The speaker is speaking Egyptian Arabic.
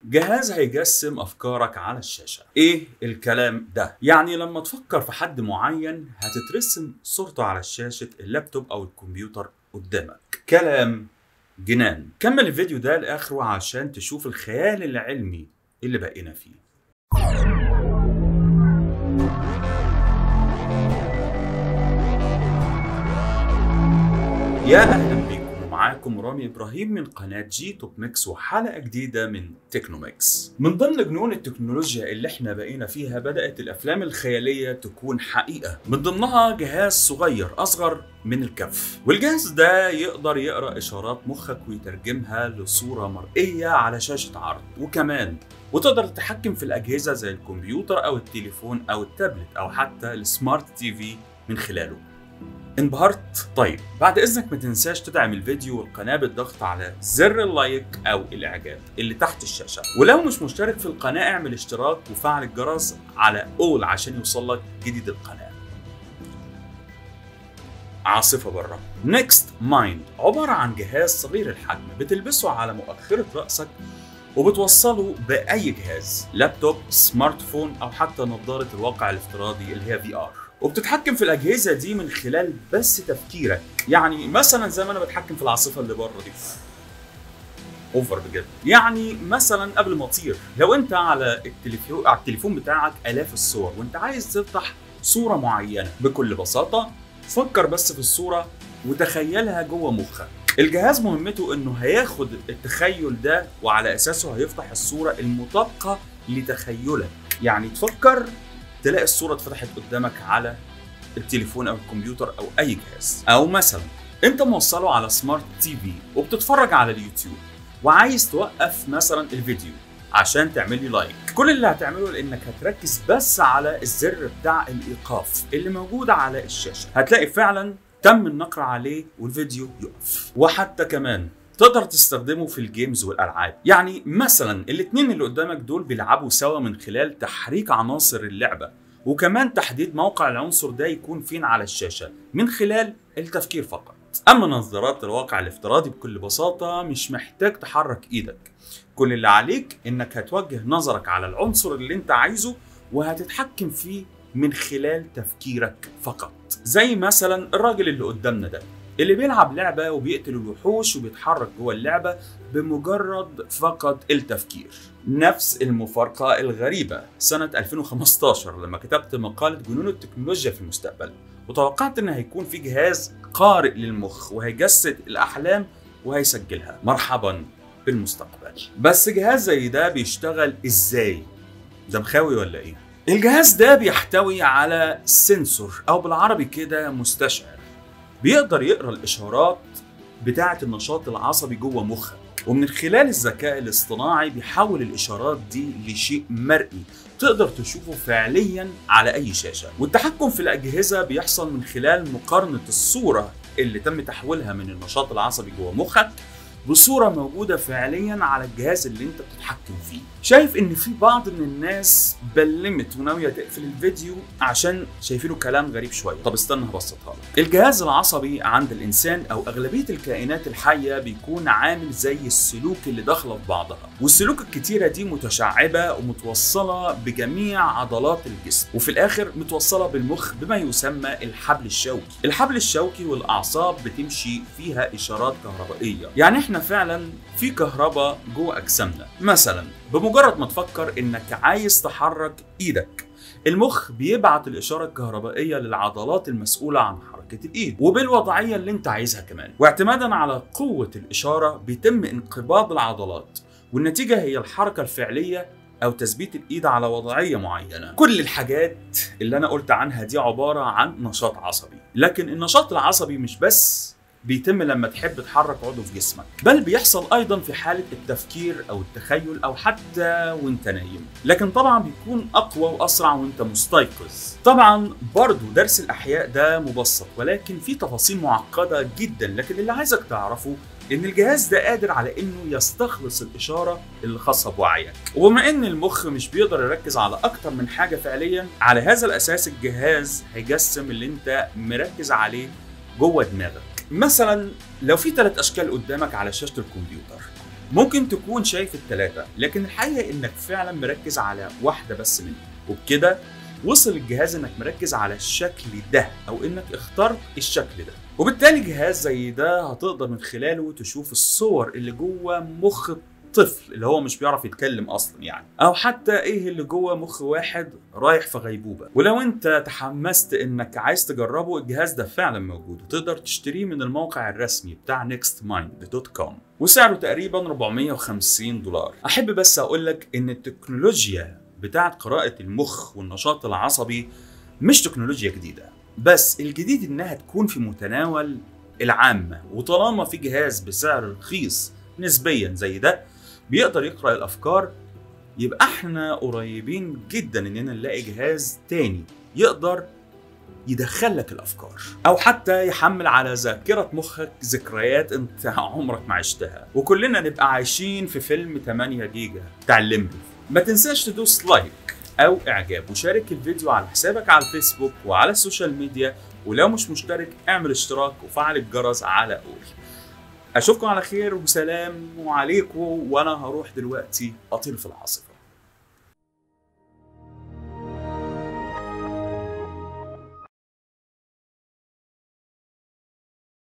جهاز هيجسم افكارك على الشاشه ايه الكلام ده يعني لما تفكر في حد معين هتترسم صورته على شاشه اللابتوب او الكمبيوتر قدامك كلام جنان كمل الفيديو ده لاخره عشان تشوف الخيال العلمي اللي بقينا فيه يا اهلا بيكم ومعاكم رامي ابراهيم من قناه جي توب ميكس وحلقه جديده من تكنو ميكس من ضمن جنون التكنولوجيا اللي احنا بقينا فيها بدات الافلام الخياليه تكون حقيقه من ضمنها جهاز صغير اصغر من الكف والجهاز ده يقدر يقرا اشارات مخك ويترجمها لصوره مرئيه على شاشه عرض وكمان وتقدر تتحكم في الاجهزه زي الكمبيوتر او التليفون او التابلت او حتى السمارت تي في من خلاله انبهرت؟ طيب بعد اذنك ما تنساش تدعم الفيديو والقناه بالضغط على زر اللايك او الاعجاب اللي تحت الشاشه ولو مش مشترك في القناه اعمل اشتراك وفعل الجرس على اول عشان يوصلك جديد القناه عاصفة بره نيكست مايند عبارة عن جهاز صغير الحجم بتلبسه على مؤخرة رأسك وبتوصله بأي جهاز لابتوب سمارت فون أو حتى نظارة الواقع الافتراضي اللي هي في ار وبتتحكم في الاجهزه دي من خلال بس تفكيرك يعني مثلا زي ما انا بتحكم في العاصفه اللي بره دي اوفر بجد يعني مثلا قبل ما اطير لو انت على التليفون على التليفون بتاعك الاف الصور وانت عايز تفتح صوره معينه بكل بساطه فكر بس في الصوره وتخيلها جوه مخك الجهاز مهمته انه هياخد التخيل ده وعلى اساسه هيفتح الصوره المطابقه لتخيلك يعني تفكر تلاقي الصوره اتفتحت قدامك على التليفون او الكمبيوتر او اي جهاز او مثلا انت موصله على سمارت تي في وبتتفرج على اليوتيوب وعايز توقف مثلا الفيديو عشان تعمل لي لايك كل اللي هتعمله انك هتركز بس على الزر بتاع الايقاف اللي موجود على الشاشه هتلاقي فعلا تم النقر عليه والفيديو يقف وحتى كمان تقدر تستخدمه في الجيمز والالعاب يعني مثلا الاثنين اللي قدامك دول بيلعبوا سوا من خلال تحريك عناصر اللعبه وكمان تحديد موقع العنصر ده يكون فين على الشاشه من خلال التفكير فقط اما نظارات الواقع الافتراضي بكل بساطه مش محتاج تحرك ايدك كل اللي عليك انك هتوجه نظرك على العنصر اللي انت عايزه وهتتحكم فيه من خلال تفكيرك فقط زي مثلا الراجل اللي قدامنا ده اللي بيلعب لعبة وبيقتل الوحوش وبيتحرك جوه اللعبة بمجرد فقط التفكير نفس المفارقة الغريبة سنة 2015 لما كتبت مقالة جنون التكنولوجيا في المستقبل وتوقعت ان هيكون في جهاز قارئ للمخ وهيجسد الاحلام وهيسجلها مرحبا بالمستقبل بس جهاز زي ده بيشتغل ازاي ده مخاوي ولا ايه الجهاز ده بيحتوي على سنسور او بالعربي كده مستشعر بيقدر يقرا الاشارات بتاعه النشاط العصبي جوه مخك ومن خلال الذكاء الاصطناعي بيحول الاشارات دي لشيء مرئي تقدر تشوفه فعليا على اي شاشه والتحكم في الاجهزه بيحصل من خلال مقارنه الصوره اللي تم تحويلها من النشاط العصبي جوه مخك بصورة موجودة فعليا على الجهاز اللي انت بتتحكم فيه شايف ان في بعض من الناس بلمت وناوية تقفل الفيديو عشان شايفينه كلام غريب شوية طب استنى هبسطها لك الجهاز العصبي عند الانسان او اغلبية الكائنات الحية بيكون عامل زي السلوك اللي داخلة في بعضها والسلوك الكتيرة دي متشعبة ومتوصلة بجميع عضلات الجسم وفي الاخر متوصلة بالمخ بما يسمى الحبل الشوكي الحبل الشوكي والاعصاب بتمشي فيها اشارات كهربائية يعني احنا احنا فعلا في كهرباء جوه اجسامنا مثلا بمجرد ما تفكر انك عايز تحرك ايدك المخ بيبعت الاشاره الكهربائيه للعضلات المسؤوله عن حركه الايد وبالوضعيه اللي انت عايزها كمان واعتمادا على قوه الاشاره بيتم انقباض العضلات والنتيجه هي الحركه الفعليه او تثبيت الايد على وضعيه معينه كل الحاجات اللي انا قلت عنها دي عباره عن نشاط عصبي لكن النشاط العصبي مش بس بيتم لما تحب تحرك عضو في جسمك بل بيحصل ايضا في حاله التفكير او التخيل او حتى وانت نايم لكن طبعا بيكون اقوى واسرع وانت مستيقظ طبعا برضو درس الاحياء ده مبسط ولكن في تفاصيل معقده جدا لكن اللي عايزك تعرفه ان الجهاز ده قادر على انه يستخلص الاشاره اللي خاصه بوعيك وبما ان المخ مش بيقدر يركز على اكتر من حاجه فعليا على هذا الاساس الجهاز هيجسم اللي انت مركز عليه جوه دماغك مثلا لو في ثلاث اشكال قدامك على شاشه الكمبيوتر ممكن تكون شايف التلاتة لكن الحقيقة انك فعلا مركز على واحدة بس منهم وبكده وصل الجهاز انك مركز على الشكل ده او انك اخترت الشكل ده وبالتالي جهاز زي ده هتقدر من خلاله تشوف الصور اللي جوه مخ الطفل اللي هو مش بيعرف يتكلم اصلا يعني او حتى ايه اللي جوه مخ واحد رايح في غيبوبه ولو انت تحمست انك عايز تجربه الجهاز ده فعلا موجود وتقدر تشتريه من الموقع الرسمي بتاع nextmind.com وسعره تقريبا 450 دولار احب بس اقول لك ان التكنولوجيا بتاعت قراءة المخ والنشاط العصبي مش تكنولوجيا جديدة بس الجديد انها تكون في متناول العامة وطالما في جهاز بسعر رخيص نسبيا زي ده بيقدر يقرأ الأفكار يبقى احنا قريبين جدا اننا نلاقي جهاز تاني يقدر يدخلك الافكار او حتى يحمل على ذاكره مخك ذكريات انت عمرك ما عشتها وكلنا نبقى عايشين في فيلم 8 جيجا بتاع الليمبي ما تنساش تدوس لايك او اعجاب وشارك الفيديو على حسابك على الفيسبوك وعلى السوشيال ميديا ولو مش مشترك اعمل اشتراك وفعل الجرس على اول اشوفكم على خير وسلام عليكم وانا هروح دلوقتي اطير في العاصفه